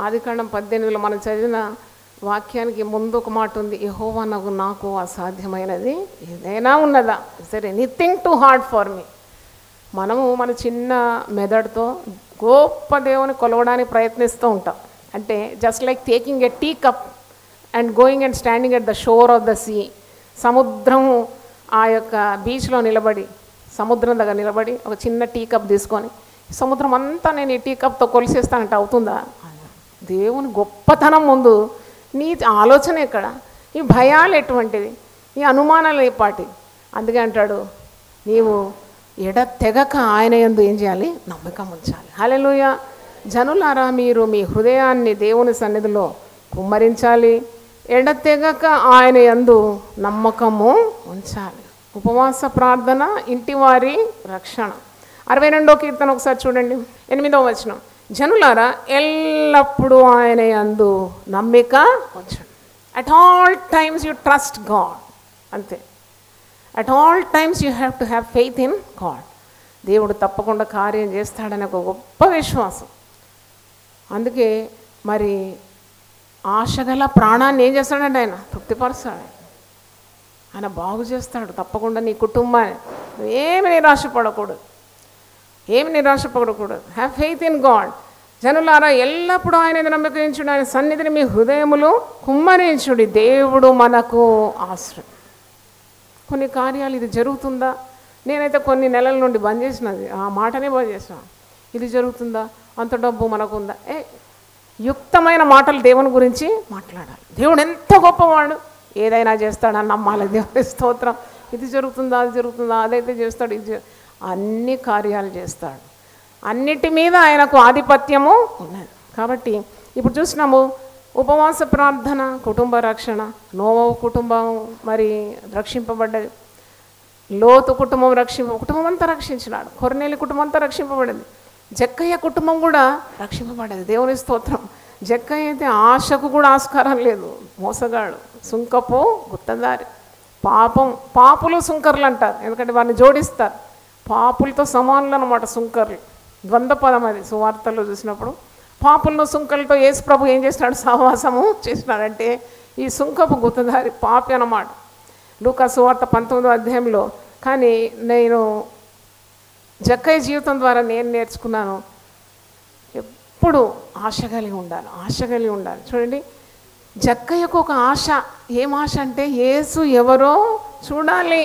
ఆదికాండం పద్దెనిమిదిలో మనం చదివిన వాక్యానికి ముందు ఒక మాట ఉంది యహోవా నాకు నాకు అసాధ్యమైనది ఏదైనా ఉన్నదా సరే anything too hard for me మనము మన చిన్న మెదడుతో గొప్ప దేవుని కొలవడానికి ప్రయత్నిస్తూ ఉంటాం అంటే just like taking a tea cup and going and standing at the shore of the sea సముద్రము ఆ యొక్క బీచ్లో నిలబడి సముద్రం దగ్గర నిలబడి ఒక చిన్న టీ కప్ తీసుకొని సముద్రం అంతా నేను ఈ టీ కప్తో కొలిసేస్తానంటే అవుతుందా దేవుని గొప్పతనం ముందు నీ ఆలోచన ఎక్కడ ఈ భయాలు ఎటువంటిది ఈ అనుమానాలు ఏపాటి అందుకే అంటాడు నీవు ఎడ తెగక ఆయన యందు ఏం చేయాలి నమ్మకం ఉంచాలి హల్లెలూయ జనులారా మీరు మీ హృదయాన్ని దేవుని సన్నిధిలో కుమ్మరించాలి ఎడతెగక ఆయన యందు నమ్మకము ఉంచాలి ఉపవాస ప్రార్థన ఇంటివారి రక్షణ అరవై రెండో కీర్తన ఒకసారి చూడండి ఎనిమిదో వచనం జనులారా ఎల్లప్పుడూ ఆయన యందు నమ్మిక ఉంచండి at all times you trust God అంతే at all times you have to have faith in God దేవుడు తప్పకుండా కార్యం చేస్తాడని ఒక గొప్ప విశ్వాసం అందుకే మరి ఆశగల ప్రాణాన్ని ఏం చేస్తాడంటే ఆయన తృప్తిపరుస్తాడు ఆయన. ఆయన బాగు చేస్తాడు తప్పకుండా నీ కుటుంబాన్ని నువ్వు ఏమి నిరాశపడకూడదు ఏమి నిరాశపడకూడదు హ్యావ్ ఫెయిత్ ఇన్ గాడ్ జనులారా ఎల్లప్పుడూ ఆయన నమ్మకించుడు ఆయన సన్నిధిని మీ హృదయములు కుమ్మరించుడి దేవుడు మనకు ఆశ్రయం కొన్ని కార్యాలు ఇది జరుగుతుందా నేనైతే కొన్ని నెలల నుండి బంద్ చేసినది ఆ మాటనే బంద్ చేసిన ఇది జరుగుతుందా అంత డబ్బు మనకుందా ఏ యుక్తమైన మాటలు దేవుని గురించి మాట్లాడాలి దేవుడు ఎంత గొప్పవాడు ఏదైనా చేస్తాడని నమ్మాలి దేవుని స్తోత్రం ఇది జరుగుతుందా అది జరుగుతుందా అదైతే చేస్తాడు ఇది చే- అన్ని కార్యాలు చేస్తాడు అన్నిటి మీద ఆయనకు ఆధిపత్యము ఉన్నది కాబట్టి ఇప్పుడు చూసినాము ఉపవాస ప్రార్థన కుటుంబ రక్షణ నోవ కుటుంబం మరి రక్షింపబడ్డది లోతు కుటుంబం రక్షింప కుటుంబం అంతా రక్షించినాడు కొరనేలి కుటుంబం అంతా రక్షింపబడింది జక్కయ్య కుటుంబం కూడా రక్షింపబడ్డది దేవుని స్తోత్రం జక్కయ్య అయితే ఆశకు కూడా ఆస్కారం లేదు మోసగాడు సుంకపు గుత్తదారి పాపం పాపులు సుంకర్లు అంటారు ఎందుకంటే వారిని జోడిస్తారు పాపులతో సమానులు అనమాట సుంకర్లు ద్వంద్వ పదం అది సువార్తల్లో చూసినప్పుడు పాపులను సుంకలతో యేసు ప్రభు ఏం చేసినాడు సహవాసము చేసినాడంటే ఈ సుంకపు గుత్తదారి పాపి అన్నమాట లూకా సువార్త పంతొమ్మిదో అధ్యాయంలో కానీ నేను జక్కయ్య జీవితం ద్వారా నేను నేర్చుకున్నాను ఎప్పుడు ఆశ కలిగి ఉండాలి ఆశ కలిగి ఉండాలి చూడండి జక్కయ్యకు ఒక ఆశ ఏం ఆశ అంటే యేసు ఎవరో చూడాలి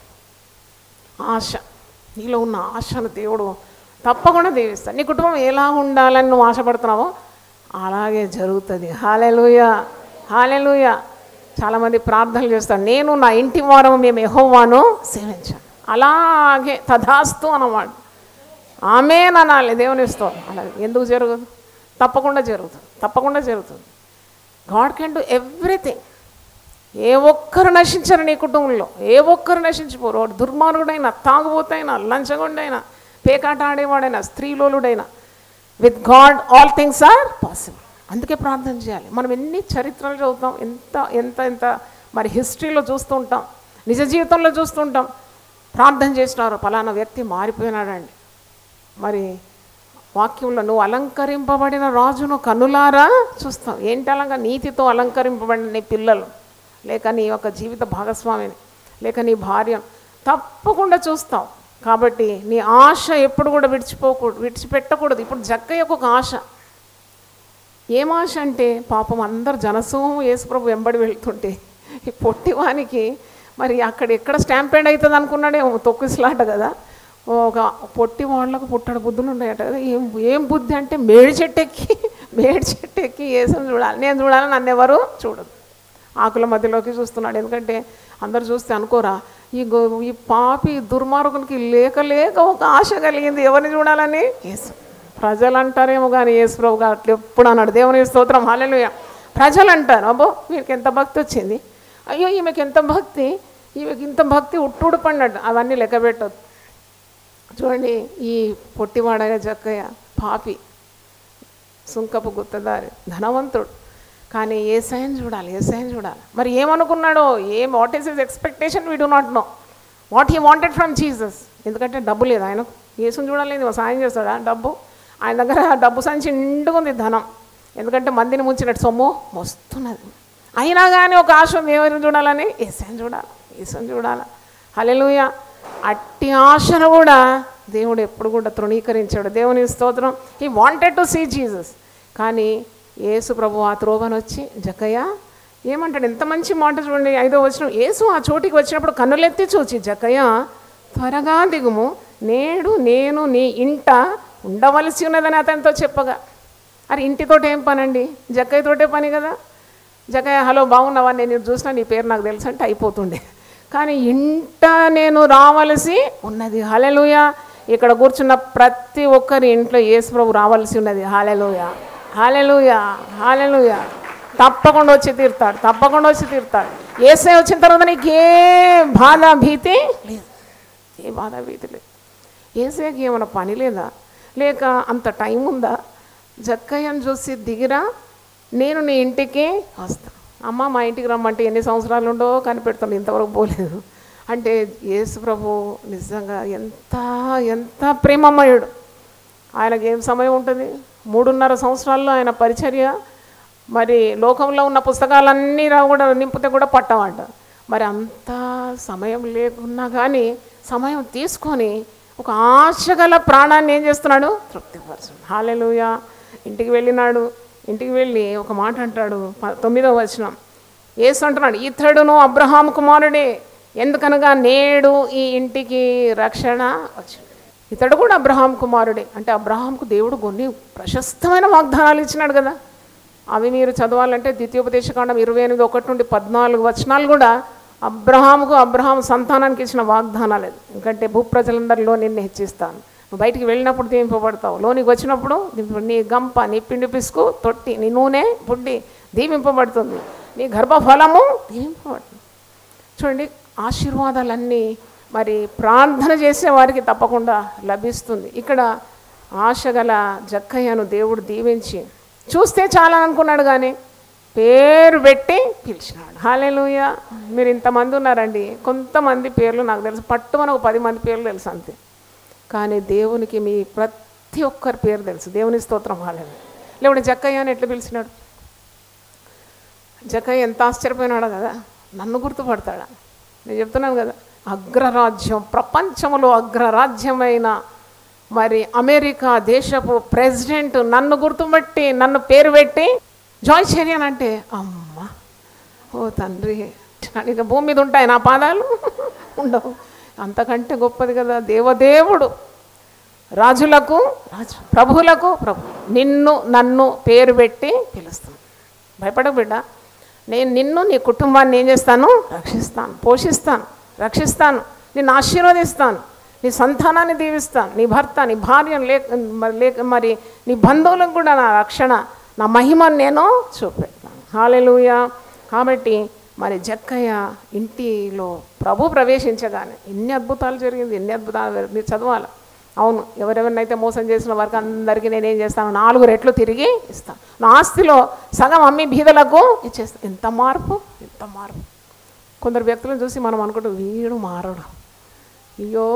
ఆశ నీలో ఉన్న ఆశను దేవుడు తప్పకుండా దీవిస్తాడు నీ కుటుంబం ఎలా ఉండాలని నువ్వు ఆశపడుతున్నావో అలాగే జరుగుతుంది హాలెలుయ హాలెలుయ చాలామంది ప్రార్థనలు చేస్తారు నేను నా ఇంటి వారం మేము ఎహోవాను సేవించాను అలాగే తథాస్తు అన్నమాట ఆమె అనాలి దేవుని ఇస్తాం అలాగే ఎందుకు జరగదు తప్పకుండా జరుగుతుంది తప్పకుండా జరుగుతుంది గాడ్ కెన్ డూ ఎవ్రీథింగ్ ఏ ఒక్కరు నశించరు నీ కుటుంబంలో ఏ ఒక్కరు నశించిపోరు వాడు దుర్మార్గుడైనా తాగుబోతైనా లంచగొండైనా పేకాట ఆడేవాడైనా స్త్రీలోలుడైనా with God all things are possible అందుకే ప్రార్థన చేయాలి మనం ఎన్ని చరిత్రలు చదువుతాం ఎంత ఎంత ఎంత మరి హిస్టరీలో చూస్తూ ఉంటాం నిజ జీవితంలో చూస్తూ ఉంటాం ప్రార్థన చేసినారు ఫలానా వ్యక్తి మారిపోయినాడండి మరి వాక్యంలో నువ్వు అలంకరింపబడిన రాజును కనులారా చూస్తావు ఏంటి అలంగా నీతితో అలంకరింపబడిన నీ పిల్లలు లేక నీ యొక్క జీవిత భాగస్వామిని లేక నీ భార్యను తప్పకుండా చూస్తావు కాబట్టి నీ ఆశ ఎప్పుడు కూడా విడిచిపోకూడదు విడిచిపెట్టకూడదు ఇప్పుడు జక్కయ్యకు ఒక ఆశ ఏం ఆశ అంటే పాపం అందరు జనసమూహం యేసుప్రభు వెంబడి వెళ్తుంటే ఈ పొట్టివానికి మరి అక్కడ ఎక్కడ స్టాంపేడ్ అవుతుంది అనుకున్నాడేమో తొక్కిసలాట కదా ఒక పొట్టి వాళ్ళకు పుట్టడ బుద్ధులు ఉన్నాయట కదా ఏం ఏం బుద్ధి అంటే మేడి చెట్టు ఎక్కి మేడి చెట్టు ఎక్కి వేసుని చూడాలి నేను చూడాలి నన్ను ఎవరు చూడదు ఆకుల మధ్యలోకి చూస్తున్నాడు ఎందుకంటే అందరు చూస్తే అనుకోరా ఈ గో ఈ పాపి దుర్మార్గునికి లేక లేక ఒక ఆశ కలిగింది ఎవరిని చూడాలని యేసు ప్రజలు అంటారేమో కానీ యేసు ప్రభు గారు అట్లా ఎప్పుడు అన్నాడు దేవుని స్తోత్రం హాలెలుయ ప్రజలు అంటారు అబ్బో వీరికి ఎంత భక్తి వచ్చింది అయ్యో ఈమెకి ఎంత భక్తి ఈమెకి ఇంత భక్తి ఉట్టుడు పడినట్టు అవన్నీ లెక్క పెట్టద్దు చూడండి ఈ పొట్టివాడగా జక్కయ్య పాపి సుంకపు గుత్తదారి ధనవంతుడు కానీ ఏ సైన్ చూడాలి ఏ సైన్ చూడాలి మరి ఏమనుకున్నాడో ఏం what is his expectation we do not know what he wanted from Jesus ఎందుకంటే డబ్బు లేదు ఆయనకు యేసుని చూడాలి సాయం చేస్తాడా డబ్బు ఆయన దగ్గర డబ్బు సంచి నిండుగా ఉంది ధనం ఎందుకంటే మందిని ముంచినట్టు సొమ్ము మస్తున్నది అయినా కానీ ఒక ఆశ ఉంది ఎవరిని చూడాలని ఏసని చూడాలి ఏసని చూడాలి హల్లెలూయ అట్టి ఆశను కూడా దేవుడు ఎప్పుడు కూడా తృణీకరించాడు దేవుని స్తోత్రం ఈ వాంటెడ్ టు సీ జీసస్ కానీ యేసు ప్రభు ఆ త్రోవను వచ్చి జక్కయ్య ఏమంటాడు ఎంత మంచి మాట చూడండి ఐదో వచ్చిన యేసు ఆ చోటికి వచ్చినప్పుడు కన్నులెత్తి చూచి జక్కయ్య త్వరగా దిగుము నేడు నేను నీ ఇంట ఉండవలసి ఉన్నదని అతనితో చెప్పగా అరే ఇంటితోటి ఏం పనండి జక్కయ్యతోటే పని కదా జక్కయ్య హలో బాగున్నావా నేను చూసినా నీ పేరు నాకు తెలుసు అంటే అయిపోతుండే కానీ ఇంట నేను రావలసి ఉన్నది హాలెలుయ ఇక్కడ కూర్చున్న ప్రతి ఒక్కరి ఇంట్లో యేసు ప్రభు రావాల్సి ఉన్నది హాలెలుయ హాలెలుయ హాలెలుయ తప్పకుండా వచ్చి తీరుతాడు తప్పకుండా వచ్చి తీరుతాడు ఏసై వచ్చిన తర్వాత నీకు ఏ బాధ భీతి లేదు ఏ బాధ భీతి లేదు ఏసైకి ఏమైనా పని లేదా లేక అంత టైం ఉందా జక్కయ్యను చూసి దిగిరా నేను నీ ఇంటికి వస్తా అమ్మ మా ఇంటికి రమ్మంటే ఎన్ని సంవత్సరాలు ఉండో కనిపెడుతాను ఇంతవరకు పోలేదు అంటే యేసు ప్రభు నిజంగా ఎంత ఎంత ప్రేమమయుడు ఆయనకి ఏం సమయం ఉంటుంది మూడున్నర సంవత్సరాల్లో ఆయన పరిచర్య మరి లోకంలో ఉన్న పుస్తకాలన్నీ రా కూడా నింపితే కూడా పట్టమంట మరి అంత సమయం లేకున్నా కానీ సమయం తీసుకొని ఒక ఆశగల ప్రాణాన్ని ఏం చేస్తున్నాడు తృప్తిపరచు హాలెలుయ ఇంటికి వెళ్ళినాడు ఇంటికి వెళ్ళి ఒక మాట అంటాడు ప- తొమ్మిదవ వచనం ఏసు అంటున్నాడు ఇతడును అబ్రహాం కుమారుడే ఎందుకనగా నేడు ఈ ఇంటికి రక్షణ వచ్చింది ఇతడు కూడా అబ్రహాం కుమారుడే అంటే అబ్రహాంకు దేవుడు కొన్ని ప్రశస్తమైన వాగ్దానాలు ఇచ్చినాడు కదా అవి మీరు చదవాలంటే ద్వితీయోపదేశకాండం ఇరవై ఎనిమిది ఒకటి నుండి పద్నాలుగు వచనాలు కూడా అబ్రహాముకు అబ్రహాం సంతానానికి ఇచ్చిన వాగ్దానాలు అది. ఎందుకంటే భూప్రజలందరిలో నిన్ను హెచ్చిస్తాను నువ్వు బయటికి వెళ్ళినప్పుడు దీవింపబడతావు లోనికి వచ్చినప్పుడు నీ- నీ గంప నీ పిండి పిసుకు తొట్టి నీ నూనె బుడ్డి దీవింపబడుతుంది నీ గర్భఫలము దీవింపబడుతుంది చూడండి ఆశీర్వాదాలన్నీ మరి ప్రార్థన చేసే వారికి తప్పకుండా లభిస్తుంది ఇక్కడ ఆశగల జక్కయ్యను దేవుడు దీవించి చూస్తే చాలా అనుకున్నాడు కానీ పేరు పెట్టి పిలిచినాడు హాలేలుయ మీరు ఇంతమంది ఉన్నారండి కొంతమంది పేర్లు నాకు తెలుసు పట్టు మనకు పది మంది పేర్లు తెలుసు అంతే కానీ దేవునికి మీ ప్రతి ఒక్కరి పేరు తెలుసు దేవుని స్తోత్రం హాలేదు లేకుంటే జక్కయ్య అని ఎట్లా పిలిచినాడు జక్కయ్య ఎంత ఆశ్చర్యపోయినాడో కదా నన్ను గుర్తుపడతాడా నేను చెప్తున్నాను కదా అగ్రరాజ్యం ప్రపంచంలో అగ్రరాజ్యమైన మరి అమెరికా దేశపు ప్రెసిడెంట్ నన్ను గుర్తుపట్టి నన్ను పేరు పెట్టి జాయ్ చెరియన్ అంటే అమ్మ ఓ తండ్రి ఇక భూమి మీద ఉంటాయి నా పాదాలు ఉండవు అంతకంటే గొప్పది కదా దేవదేవుడు రాజులకు రాజు ప్రభువులకు ప్రభు నిన్ను నన్ను పేరు పెట్టి పిలుస్తాను భయపడకు బిడ్డ నేను నిన్ను నీ కుటుంబాన్ని ఏం చేస్తాను రక్షిస్తాను పోషిస్తాను రక్షిస్తాను నిన్ను ఆశీర్వదిస్తాను నీ సంతానాన్ని దీవిస్తాను నీ భర్త నీ భార్యను లేక మరి లేక మరి నీ బంధువులకు కూడా నా రక్షణ నా మహిమను నేను చూపెడతాను హాలెలూయా కాబట్టి మరి జక్కయ్య ఇంటిలో ప్రభు ప్రవేశించగానే ఎన్ని అద్భుతాలు జరిగింది ఎన్ని అద్భుతాలు మీరు చదవాలి అవును ఎవరెవరినైతే మోసం చేసిన వారికి అందరికీ నేనేం చేస్తాను నాలుగు రెట్లు తిరిగి ఇస్తాను నా ఆస్తిలో సగం అమ్మి బీదలకు ఇచ్చేస్తాను ఎంత మార్పు ఎంత మార్పు కొందరు వ్యక్తులను చూసి మనం అనుకుంటాం వీడు మారడు అయ్యో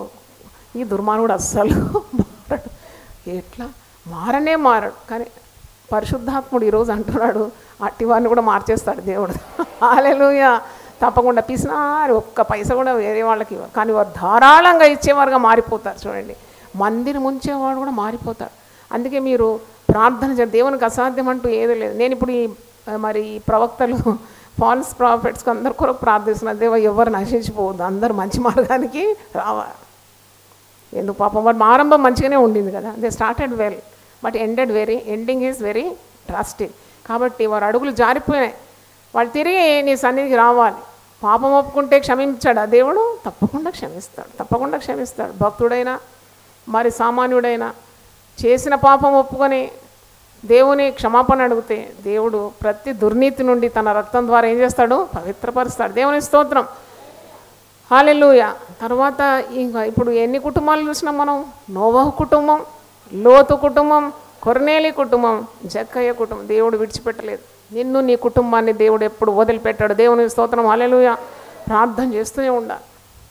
ఈ దుర్మార్గుడు అస్సలు మారడు ఎట్లా మారనే మారడు కానీ పరిశుద్ధాత్ముడు ఈరోజు అంటున్నాడు అట్టివాడిని కూడా మార్చేస్తాడు దేవుడు ఆలెలుయ తప్పకుండా పిసినారి ఒక్క పైస కూడా వేరే వాళ్ళకి ఇవ్వరు కానీ వారు ధారాళంగా ఇచ్చేవారుగా మారిపోతారు చూడండి మందిని ముంచేవాడు కూడా మారిపోతాడు అందుకే మీరు ప్రార్థన చేయండి దేవునికి అసాధ్యం అంటూ ఏదీ లేదు నేను ఇప్పుడు ఈ ఆ, మరి ఈ ప్రవక్తలు ఫాల్స్ ప్రాఫిట్స్కి అందరి కొరకు ప్రార్థిస్తున్నారు దేవ ఎవరు నశించిపోవద్దు అందరు మంచి మార్గానికి రావాలి ఎందుకు పాపం వారి ఆరంభం మంచిగానే ఉండింది కదా they started well but ended very ending is very drastic కాబట్టి వారు అడుగులు జారిపోయినాయి వాళ్ళు తిరిగి నీ సన్నిధికి రావాలి పాపం ఒప్పుకుంటే క్షమించాడు ఆ దేవుడు తప్పకుండా క్షమిస్తాడు తప్పకుండా క్షమిస్తాడు భక్తుడైనా మరి సామాన్యుడైనా చేసిన పాపం ఒప్పుకొని దేవుని క్షమాపణ అడిగితే దేవుడు ప్రతి దుర్నీతి నుండి తన రక్తం ద్వారా ఏం చేస్తాడు పవిత్రపరుస్తాడు దేవుని స్తోత్రం హాలెలూయ తర్వాత ఇంకా ఇప్పుడు ఎన్ని కుటుంబాలు చూసినాం మనం నోవహు కుటుంబం లోతు కుటుంబం కొర్నేలి కుటుంబం జక్కయ్య కుటుంబం దేవుడు విడిచిపెట్టలేదు నిన్ను నీ కుటుంబాన్ని దేవుడు ఎప్పుడు వదిలిపెట్టాడు దేవుని స్తోత్రం హాలెలూయ ప్రార్థన చేస్తూనే ఉండాలి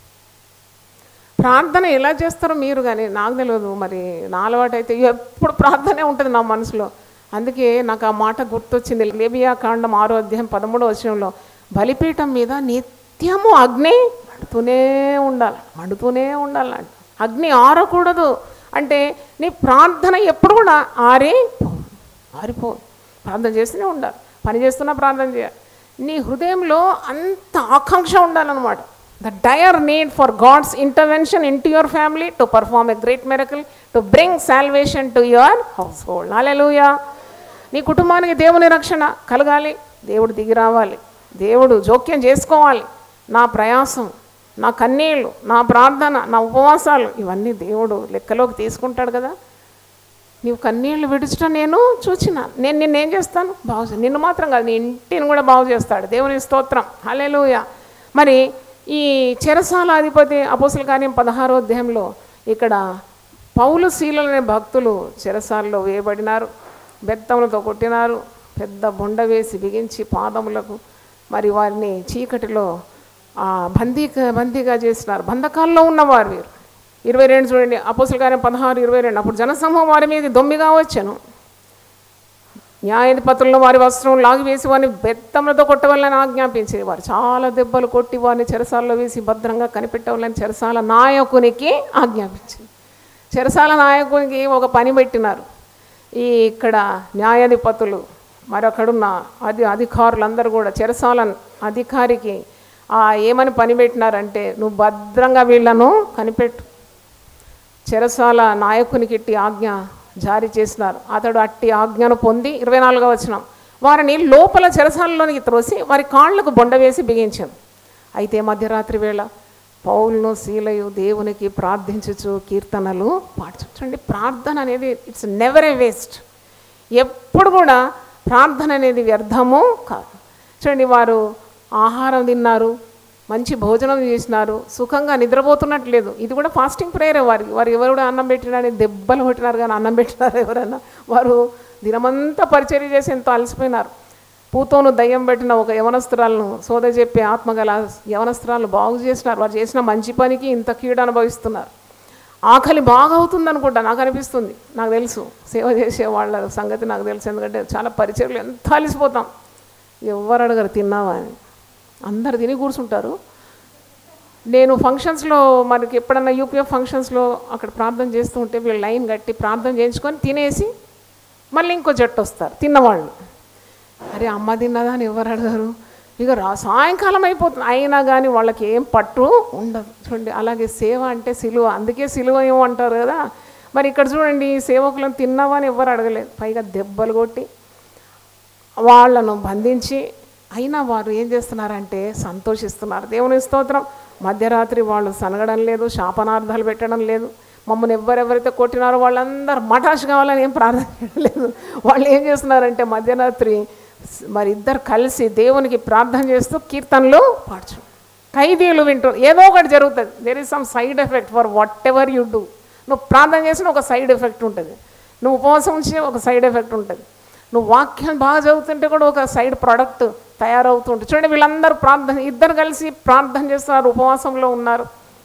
ప్రార్థన ఎలా చేస్తారో మీరు కానీ నాకు తెలియదు మరి నా అలవాటు అయితే ఎప్పుడు ప్రార్థనే ఉంటుంది నా మనసులో అందుకే నాకు ఆ మాట గుర్తొచ్చింది లేబియా కాండం ఆరో అధ్యాయం పదమూడో వచనంలో బలిపీఠం మీద నిత్యము అగ్ని మండుతూనే ఉండాలి మండుతూనే ఉండాలంట అగ్ని ఆరకూడదు అంటే నీ ప్రార్థన ఎప్పుడు కూడా ఆరి ఆరిపో ప్రార్థన చేస్తూనే ఉండాలి పని చేస్తున్నా ప్రార్థన చేయాలి నీ హృదయంలో అంత ఆకాంక్ష ఉండాలన్నమాట the dire need for God's intervention into your family to perform a great miracle to bring salvation to your household hallelujah నీ కుటుంబానికి దేవుని రక్షణ కలగాలి దేవుడు దిగి రావాలి దేవుడు జోక్యం చేసుకోవాలి నా ప్రయాసం నా కన్నీళ్ళు నా ప్రార్థన నా ఉపవాసాలు ఇవన్నీ దేవుడు లెక్కలోకి తీసుకుంటాడు కదా నీవు కన్నీళ్లు విడుచడం నేను చూచిన నేను నిన్ను ఏం చేస్తాను బాగు చే- నిన్ను మాత్రం కాదు నీ ఇంటిని కూడా బాగు చేస్తాడు దేవుని స్తోత్రం హల్లెలూయా మరి ఈ చెరసాల అధిపతి అపోసల కార్యం పదహారో అధ్యాయంలో ఇక్కడ పౌలు శీలనే భక్తులు చెరసాలలో వేయబడినారు బెత్తములతో కొట్టినారు పెద్ద బొండ వేసి బిగించి పాదములకు మరి వారిని చీకటిలో ఆ, బందీ బందీగా చేసినారు బంధకాల్లో ఉన్నవారు వీరు ఇరవై రెండు చూడండి అపోసల కార్యం పదహారు ఇరవై రెండు అప్పుడు జనసమూహం వారి మీద దొమ్మిగా వచ్చాను న్యాయాధిపతులను వారి వస్త్రం లాగివేసి వారిని బెత్తములతో కొట్టవాలని ఆజ్ఞాపించేది వారు చాలా దెబ్బలు కొట్టి వారిని చెరసాలలో వేసి భద్రంగా కనిపెట్టవాలని చెరసాల నాయకునికి ఆజ్ఞాపించింది చెరసాల నాయకునికి ఒక పని పెట్టినారు ఈ ఇక్కడ న్యాయాధిపతులు మరొకడున్న అది అధికారులందరూ కూడా చెరసాల అధికారికి ఆ ఏమని పని పెట్టినారంటే నువ్వు భద్రంగా వీళ్ళను కనిపెట్టు చెరసాల నాయకునికి ఇట్టి ఆజ్ఞ జారీ చేసినారు అతడు అట్టి ఆజ్ఞను పొంది ఇరవై నాలుగవ వచనం వారిని లోపల చెరసాలలోనికి త్రోసి వారి కాళ్లకు బొండ వేసి బిగించాను అయితే మధ్యరాత్రి వేళ పౌలను శీలయు దేవునికి ప్రార్థించుచు కీర్తనలు పాడుచు చూడండి ప్రార్థన అనేది ఇట్స్ నెవర్ ఏ వేస్ట్ ఎప్పుడు కూడా ప్రార్థన అనేది వ్యర్థము కాదు చూడండి వారు ఆహారం తిన్నారు మంచి భోజనం చేసినారు సుఖంగా నిద్రపోతున్నట్టు లేదు ఇది కూడా ఫాస్టింగ్ ప్రేయర్ వారికి వారు ఎవరు కూడా అన్నం పెట్టినారని దెబ్బలు కొట్టినారు కానీ అన్నం పెట్టినారు ఎవరన్నా వారు దినమంతా పరిచర్య చేసి ఎంతో అలసిపోయినారు పూతోను దయ్యం పెట్టిన ఒక యవనస్త్రాలను సోద చెప్పి ఆత్మగల యవనస్త్రాలను బాగు చేసినారు వారు చేసిన మంచి పనికి ఇంత కీడు అనుభవిస్తున్నారు ఆకలి బాగా అవుతుంది అనుకుంటా నాకు అనిపిస్తుంది నాకు తెలుసు సేవ చేసే వాళ్ళ సంగతి నాకు తెలుసు ఎందుకంటే చాలా పరిచయలు ఎంత అలిసిపోతాం ఎవరు అడగరు తిన్నావా అని అందరు తిని కూర్చుంటారు నేను ఫంక్షన్స్లో మనకి ఎప్పుడన్నా యూపీఎఫ్ ఫంక్షన్స్లో అక్కడ ప్రార్థన చేస్తూ ఉంటే వీళ్ళు లైన్ కట్టి ప్రార్థన చేయించుకొని తినేసి మళ్ళీ ఇంకో జట్టు వస్తారు తిన్నవాళ్ళు అరే అమ్మ తిన్నదా అని ఎవరు అడగరు ఇక రా సాయంకాలం అయిపోతుంది అయినా కానీ వాళ్ళకి ఏం పట్టు ఉండదు చూడండి అలాగే సేవ అంటే సిలువ అందుకే సిలువ ఏమో అంటారు కదా మరి ఇక్కడ చూడండి ఈ సేవకులను తిన్నావా అని ఎవరు అడగలేదు పైగా దెబ్బలు కొట్టి వాళ్ళను బంధించి అయినా వారు ఏం చేస్తున్నారంటే సంతోషిస్తున్నారు దేవుని స్తోత్రం మధ్యరాత్రి వాళ్ళు సనగడం లేదు శాపనార్థాలు పెట్టడం లేదు మమ్మల్ని ఎవరెవరైతే కొట్టినారో వాళ్ళందరూ మటాష్ కావాలని ఏం ప్రార్థన చేయడం లేదు వాళ్ళు ఏం చేస్తున్నారంటే మధ్యరాత్రి స్- మరి ఇద్దరు కలిసి దేవునికి ప్రార్థన చేస్తూ కీర్తనలు పాడచ్చు ఖైదీలు వింటూ ఏదో ఒకటి జరుగుతుంది there is some side effect for whatever you do నువ్వు ప్రార్థన చేసిన ఒక సైడ్ ఎఫెక్ట్ ఉంటుంది నువ్వు ఉపవాసం ఉంచి ఒక సైడ్ ఎఫెక్ట్ ఉంటుంది నువ్వు వాక్యం బాగా చదువుతుంటే కూడా ఒక సైడ్ ప్రోడక్ట్ తయారవుతుంటుంది చూడండి వీళ్ళందరూ ప్రార్థన ఇద్దరు కలిసి ప్రార్థన చేస్తున్నారు ఉపవాసంలో ఉన్నారు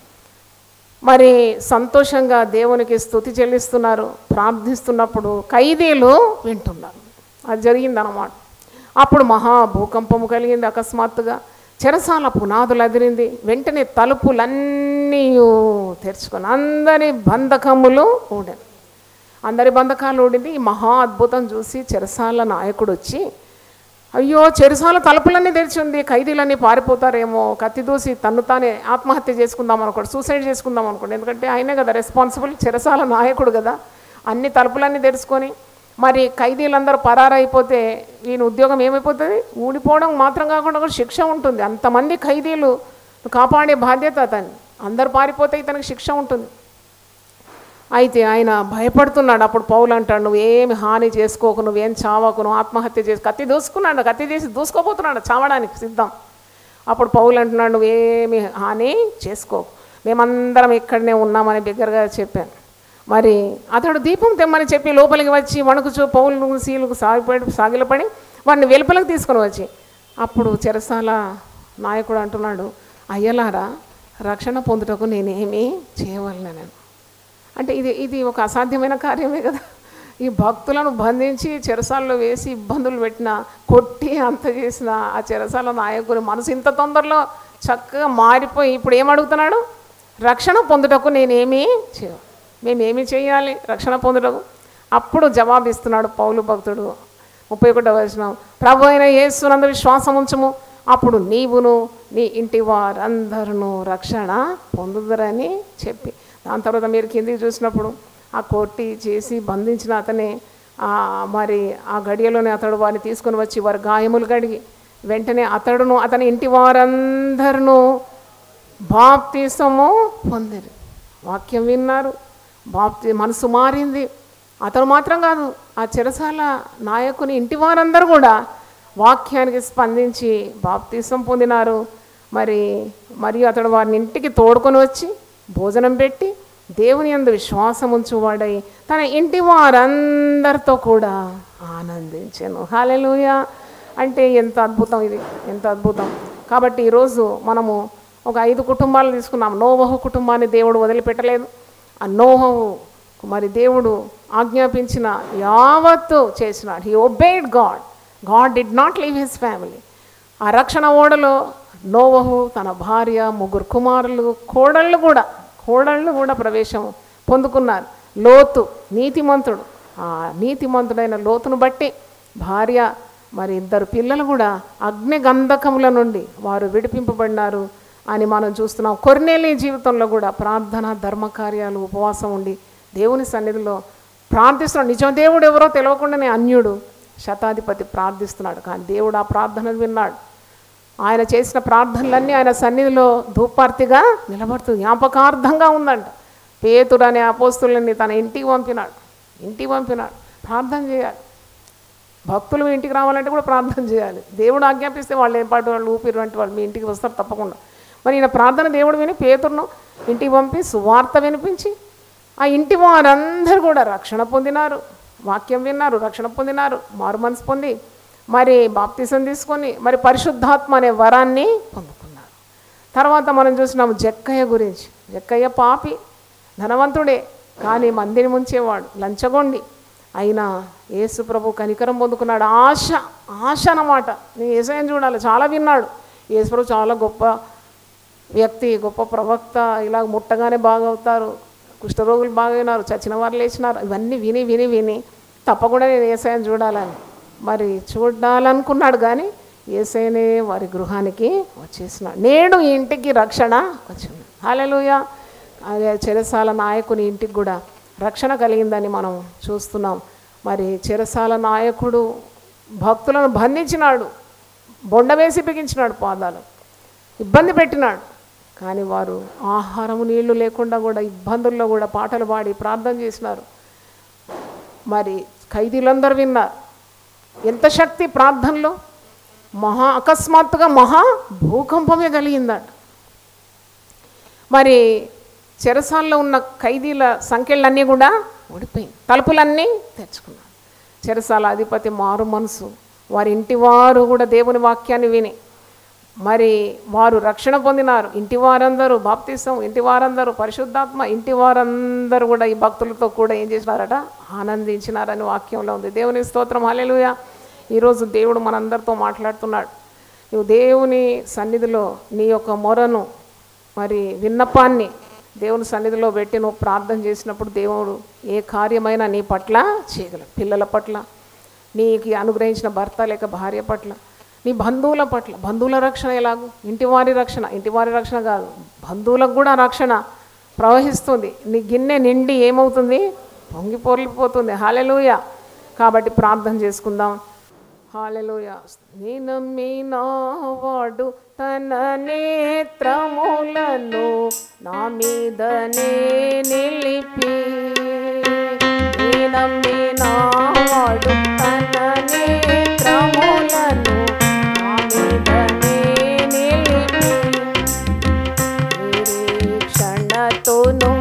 మరి సంతోషంగా దేవునికి స్తుతి చెల్లిస్తున్నారు ప్రార్థిస్తున్నప్పుడు ఖైదీలు వింటున్నారు అది జరిగిందన్నమాట అప్పుడు మహా భూకంపము కలిగింది అకస్మాత్తుగా చెరసాల పునాదులు అదిరింది వెంటనే తలుపులన్నీ తెరుచుకొని అందరి బంధకములు ఊడారు అందరి బంధకాలు ఊడింది ఈ మహా అద్భుతం చూసి చెరసాల నాయకుడు వచ్చి అయ్యో చెరసాల తలుపులన్నీ తెరిచి ఉంది ఖైదీలన్నీ పారిపోతారేమో కత్తి దూసి తన్ను తానే ఆత్మహత్య చేసుకుందాం అనుకోండి సూసైడ్ చేసుకుందాం అనుకోండి ఎందుకంటే ఆయనే కదా రెస్పాన్సిబుల్ చెరసాల నాయకుడు కదా అన్ని తలుపులన్నీ తెరుచుకొని మరి ఖైదీలందరూ పరారైపోతే ఈయన ఉద్యోగం ఏమైపోతుంది ఊడిపోవడం మాత్రం కాకుండా కూడా శిక్ష ఉంటుంది అంతమంది ఖైదీలు కాపాడే బాధ్యత అతన్ని అందరు పారిపోతే ఇతనికి శిక్ష ఉంటుంది అయితే ఆయన భయపడుతున్నాడు అప్పుడు పౌలు అంటాడు నువ్వు ఏమి హాని చేసుకోకు నువ్వేం చావకు నువ్వు ఆత్మహత్య చేసి కత్తి దూసుకున్నాడు కత్తి చేసి దూసుకోపోతున్నాడు చావడానికి సిద్ధం అప్పుడు పౌలు అంటున్నాడు నువ్వేమి హాని చేసుకోకు మేమందరం ఇక్కడనే ఉన్నామని బిగ్గరగా చెప్పాను మరి అతడు దీపం తెమ్మని చెప్పి లోపలికి వచ్చి వణుకుచూ పౌలు సీలుకు సాగిపడి సాగిలపడి వాడిని వెలుపలకు తీసుకొని వచ్చి అప్పుడు చెరసాల నాయకుడు అంటున్నాడు అయ్యలారా రక్షణ పొందుటకు నేనేమీ చేయవలన నేను అంటే ఇది ఇది ఒక అసాధ్యమైన కార్యమే కదా ఈ భక్తులను బంధించి చెరసాల్లో వేసి ఇబ్బందులు పెట్టిన కొట్టి అంత చేసిన ఆ చెరసాల నాయకుని మనసు ఇంత తొందరలో చక్కగా మారిపోయి ఇప్పుడు ఏం అడుగుతున్నాడు రక్షణ పొందుటకు నేనేమీ చేయ మేమేమి చేయాలి రక్షణ పొందుటకు అప్పుడు జవాబిస్తున్నాడు పౌలు భక్తుడు ముప్పై ఒకటో వచ్చిన ప్రభు అయిన యేసునందు విశ్వాసం ఉంచము అప్పుడు నీవును నీ ఇంటి వారందరూ రక్షణ పొందుదరని చెప్పి దాని తర్వాత మీరు కిందికి చూసినప్పుడు ఆ కొట్టి చేసి బంధించిన అతనే ఆ, మరి ఆ గడియలోనే అతడు వారిని తీసుకొని వచ్చి వారి గాయములు కడిగి వెంటనే అతడును అతని ఇంటి వారందరూ బాప్తీసము పొందిరు వాక్యం విన్నారు బాప్తి మనసు మారింది అతను మాత్రం కాదు ఆ చెరసాల నాయకుని ఇంటి వారందరూ కూడా వాక్యానికి స్పందించి బాప్తీసం పొందినారు మరి మరియు అతడు వారిని ఇంటికి తోడుకొని వచ్చి భోజనం పెట్టి దేవుని యందు విశ్వాసం ఉంచువాడై తన ఇంటి వారందరితో కూడా ఆనందించాను హాలెలూయ అంటే ఎంత అద్భుతం ఇది ఎంత అద్భుతం కాబట్టి ఈరోజు మనము ఒక ఐదు కుటుంబాలు తీసుకున్నాం నోవహు కుటుంబాన్ని దేవుడు వదిలిపెట్టలేదు ఆ నోహవు మరి దేవుడు ఆజ్ఞాపించిన యావత్తు చేసినాడు he obeyed God God did not leave his family ఆ రక్షణ ఓడలో నోవహు తన భార్య ముగ్గురు కుమారులు కోడళ్ళు కూడా కోడళ్ళు కూడా ప్రవేశం పొందుకున్నారు లోతు నీతిమంతుడు ఆ నీతిమంతుడైన లోతును బట్టి భార్య మరి ఇద్దరు పిల్లలు కూడా అగ్ని గంధకముల నుండి వారు విడిపింపబడినారు అని మనం చూస్తున్నాం కొర్నేలి జీవితంలో కూడా ప్రార్థన ధర్మ కార్యాలు ఉపవాసం ఉండి దేవుని సన్నిధిలో ప్రార్థిస్తున్నాడు నిజం దేవుడు ఎవరో తెలియకుండానే అన్యుడు శతాధిపతి ప్రార్థిస్తున్నాడు కానీ దేవుడు ఆ ప్రార్థనలు విన్నాడు ఆయన చేసిన ప్రార్థనలన్నీ ఆయన సన్నిధిలో ధూపార్తిగా నిలబడుతుంది జ్ఞాపకార్థంగా ఉందంట పేతుడు అనే అపోస్తులని తన ఇంటికి పంపినాడు ఇంటికి పంపినాడు ప్రార్థన చేయాలి భక్తులు మీ ఇంటికి రావాలంటే కూడా ప్రార్థన చేయాలి దేవుడు ఆజ్ఞాపిస్తే వాళ్ళు ఏం పాటు వాళ్ళు ఊపిరి వంటి వాళ్ళు మీ ఇంటికి వస్తారు తప్పకుండా మరి ఈయన ప్రార్థన దేవుడు విని పేతురును ఇంటికి పంపి సువార్త వినిపించి ఆ ఇంటి వారందరూ కూడా రక్షణ పొందినారు వాక్యం విన్నారు రక్షణ పొందినారు మారు మనసు పొంది మరి బాప్తిసం తీసుకొని మరి పరిశుద్ధాత్మ అనే వరాన్ని పొందుకున్నారు తర్వాత మనం చూసినాము జక్కయ్య గురించి జక్కయ్య పాపి ధనవంతుడే కానీ మందిని ముంచేవాడు లంచగొండి అయినా యేసు ప్రభు కనికరం పొందుకున్నాడు ఆశ ఆశ అన్నమాట నేను ఏసైని చూడాలి చాలా విన్నాడు యేసు ప్రభు చాలా గొప్ప వ్యక్తి గొప్ప ప్రవక్త ఇలా ముట్టగానే బాగవుతారు కుష్ఠరోగులు బాగైనారు చచ్చిన వారు లేచినారు ఇవన్నీ విని విని విని తప్పకుండా నేను ఏసైని చూడాలని మరి చూడాలనుకున్నాడు కానీ ఏసైనే వారి గృహానికి వచ్చేసినాడు నేడు ఈ ఇంటికి రక్షణ వచ్చింది హాలెలుయ అదే చెరసాల నాయకుని ఇంటికి కూడా రక్షణ కలిగిందని మనం చూస్తున్నాం మరి చెరసాల నాయకుడు భక్తులను బంధించినాడు బొండ వేసి బిగించినాడు పాదాలు ఇబ్బంది పెట్టినాడు కానీ వారు ఆహారము నీళ్లు లేకుండా కూడా ఇబ్బందుల్లో కూడా పాటలు పాడి ప్రార్థన చేసినారు మరి ఖైదీలందరూ విన్నారు ఎంత శక్తి ప్రార్థనలో మహా అకస్మాత్తుగా మహా భూకంపమే కలిగిందట మరి చెరసాల్లో ఉన్న ఖైదీల సంఖ్యలన్నీ కూడా ఊడిపోయింది తలుపులన్నీ తెచ్చుకున్నారు చెరసాల అధిపతి మారు మనసు వారి ఇంటి వారు కూడా దేవుని వాక్యాన్ని విని మరి వారు రక్షణ పొందినారు ఇంటి వారందరూ బాప్తిసం ఇంటి వారందరూ పరిశుద్ధాత్మ ఇంటి వారందరూ కూడా ఈ భక్తులతో కూడా ఏం చేసినారట ఆనందించినారని వాక్యంలో ఉంది దేవుని స్తోత్రం హల్లెలూయ ఈరోజు దేవుడు మనందరితో మాట్లాడుతున్నాడు నువ్వు దేవుని సన్నిధిలో నీ యొక్క మొరను మరి విన్నపాన్ని దేవుని సన్నిధిలో పెట్టి నువ్వు ప్రార్థన చేసినప్పుడు దేవుడు ఏ కార్యమైనా నీ పట్ల చేయగలడు పిల్లల పట్ల నీకు అనుగ్రహించిన భర్త లేక భార్య పట్ల నీ బంధువుల పట్ల బంధువుల రక్షణ ఎలాగో ఇంటివారి రక్షణ ఇంటివారి రక్షణ కాదు బంధువులకు కూడా రక్షణ ప్రవహిస్తుంది నీ గిన్నె నిండి ఏమవుతుంది పొంగి పొర్లిపోతుంది హాలెలూయ కాబట్టి ప్రార్థన చేసుకుందాం హాలెలూయ నీ నమ్మిన వాడు తన నేత్రములను నా మీదనే నిలిపి నీ నమ్మిన వాడు తన నేత్రములను నా మీదనే నిలిపి నిరీక్షణతోను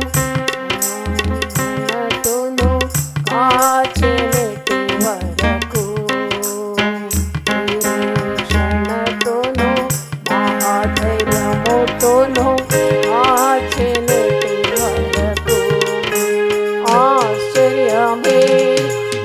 క్షణతోను కాచెలెటి వరకు నిరీక్షణతోను మహాధైర్యముతోను కాచెలెటి వరకు ఆశ్చర్యమే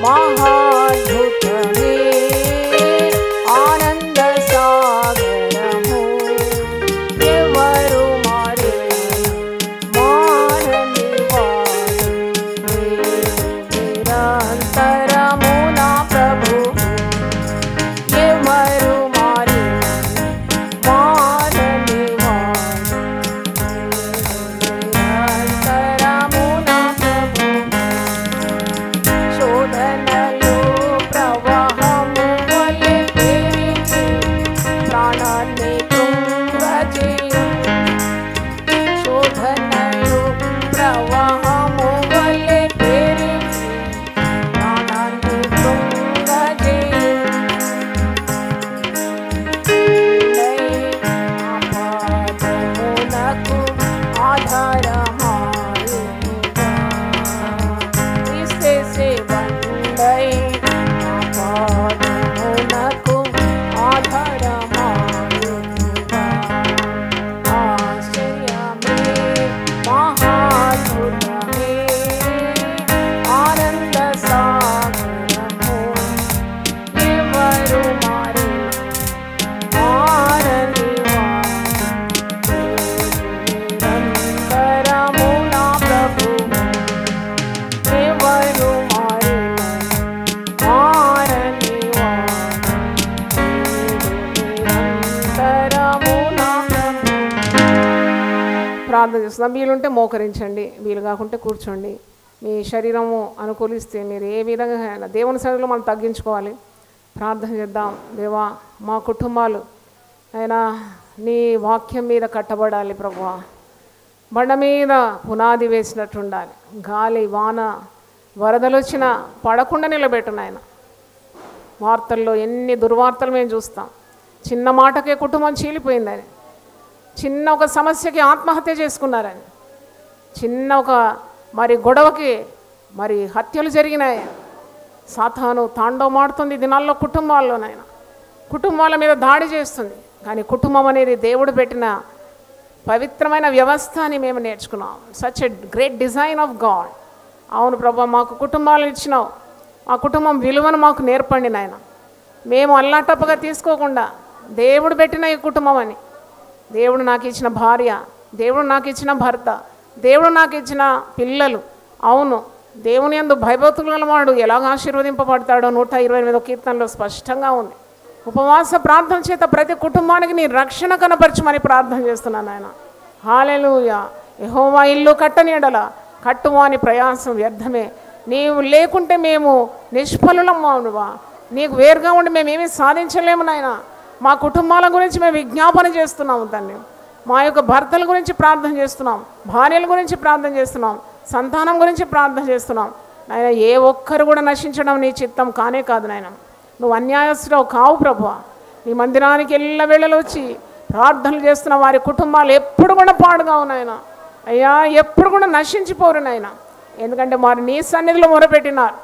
కూర్చుందాం వీలుంటే మోకరించండి వీలు కాకుంటే కూర్చోండి మీ శరీరము అనుకూలిస్తే మీరు ఏ విధంగా అయినా దేవుని సన్నిధిలో మనం తగ్గించుకోవాలి ప్రార్థన చేద్దాం దేవా మా కుటుంబాలు అయినా నీ వాక్యం మీద కట్టబడాలి ప్రభువా బండ మీద పునాది వేసినట్టు ఉండాలి గాలి వాన వరదలు వచ్చినా పడకుండా నిలబెట్టు నాయన వార్తల్లో ఎన్ని దుర్వార్తలు మేము చూస్తాం చిన్న మాటకే కుటుంబం చీలిపోయిందని చిన్న ఒక సమస్యకి ఆత్మహత్య చేసుకున్నారని చిన్న ఒక మరి గొడవకి మరి హత్యలు జరిగినాయి సాతాను తాండవమాడుతుంది ఈ దినాల్లో కుటుంబాల్లోనైనా కుటుంబాల మీద దాడి చేస్తుంది కానీ కుటుంబం అనేది దేవుడు పెట్టిన పవిత్రమైన వ్యవస్థ అని మేము నేర్చుకున్నాం such a great design of God అవును ప్రభా మాకు కుటుంబాలను ఇచ్చినావు మా కుటుంబం విలువను మాకు నేర్పండి నాయన మేము అల్లాటప్పగా తీసుకోకుండా దేవుడు పెట్టిన ఈ కుటుంబం అని దేవుడు నాకు ఇచ్చిన భార్య దేవుడు నాకు ఇచ్చిన భర్త దేవుడు నాకు ఇచ్చిన పిల్లలు అవును దేవుని యందు భయభక్తులు గలవాడు ఎలాగ ఆశీర్వదింపబడతాడో నూట ఇరవై ఎనిమిదో కీర్తనలో స్పష్టంగా ఉంది ఉపవాస ప్రార్థన చేత ప్రతి కుటుంబానికి నీ రక్షణ కనపరచమని ప్రార్థన చేస్తున్నాను ఆయన హాలెలూయా యెహోవా ఇల్లు కట్టనీడల కట్టువాని ప్రయాసం వ్యర్థమే నీవు లేకుంటే మేము నిష్ఫలులమ్మా నీకు వేరుగా ఉండి మేమేమీ సాధించలేము నాయన మా కుటుంబాల గురించి మేము విజ్ఞాపన చేస్తున్నాము తండ్రి మా యొక్క భర్తల గురించి ప్రార్థన చేస్తున్నాం భార్యల గురించి ప్రార్థన చేస్తున్నాం సంతానం గురించి ప్రార్థన చేస్తున్నాం నాయన ఏ ఒక్కరు కూడా నశించడం నీ చిత్తం కానే కాదు నాయన నువ్వు అన్యాయస్తుడవు కావు ప్రభు నీ మందిరానికి ఎల్ల వేళలు వచ్చి ప్రార్థనలు చేస్తున్న వారి కుటుంబాలు ఎప్పుడు కూడా పాడుగా ఉన్నాయన అయ్యా ఎప్పుడు కూడా నశించిపోరు నాయన ఎందుకంటే వారు నీ సన్నిధిలో మొరపెట్టినారు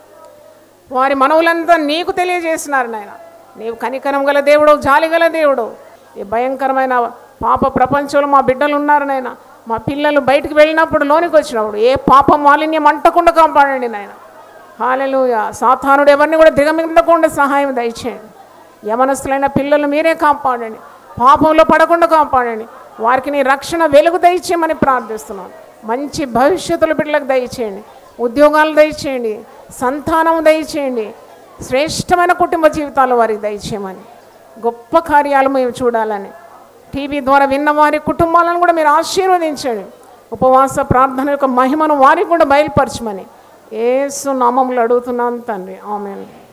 వారి మనవులంతా నీకు తెలియజేసినారు నాయన నీవు కనికరం గల దేవుడు జాలి గల దేవుడు ఈ భయంకరమైన పాప ప్రపంచంలో మా బిడ్డలు ఉన్నారు నాయన మా పిల్లలు బయటికి వెళ్ళినప్పుడు లోనికి వచ్చినప్పుడు ఏ పాప మాలిన్యం అంటకుండా కాపాడండి నాయన హాలెలూయ సాతానుడు ఎవరిని కూడా దిగమిందకుండా సహాయం దయచేయండి యమనస్తులైన పిల్లలు మీరే కాపాడండి పాపంలో పడకుండా కాపాడండి వారికి నీ రక్షణ వెలుగు దయచేయమని ప్రార్థిస్తున్నాను మంచి భవిష్యత్తుల బిడ్డలకు దయచేయండి ఉద్యోగాలు దయచేయండి సంతానం దయచేయండి శ్రేష్టమైన కుటుంబ జీవితాలు వారికి దయచేయమని గొప్ప కార్యాలు మేము చూడాలని టీవీ ద్వారా విన్న వారి కుటుంబాలను కూడా మీరు ఆశీర్వదించండి ఉపవాస ప్రార్థన యొక్క మహిమను వారికి కూడా బయలుపరచమని ఏసు నామంలో అడుగుతున్నాను తండ్రి ఆమెను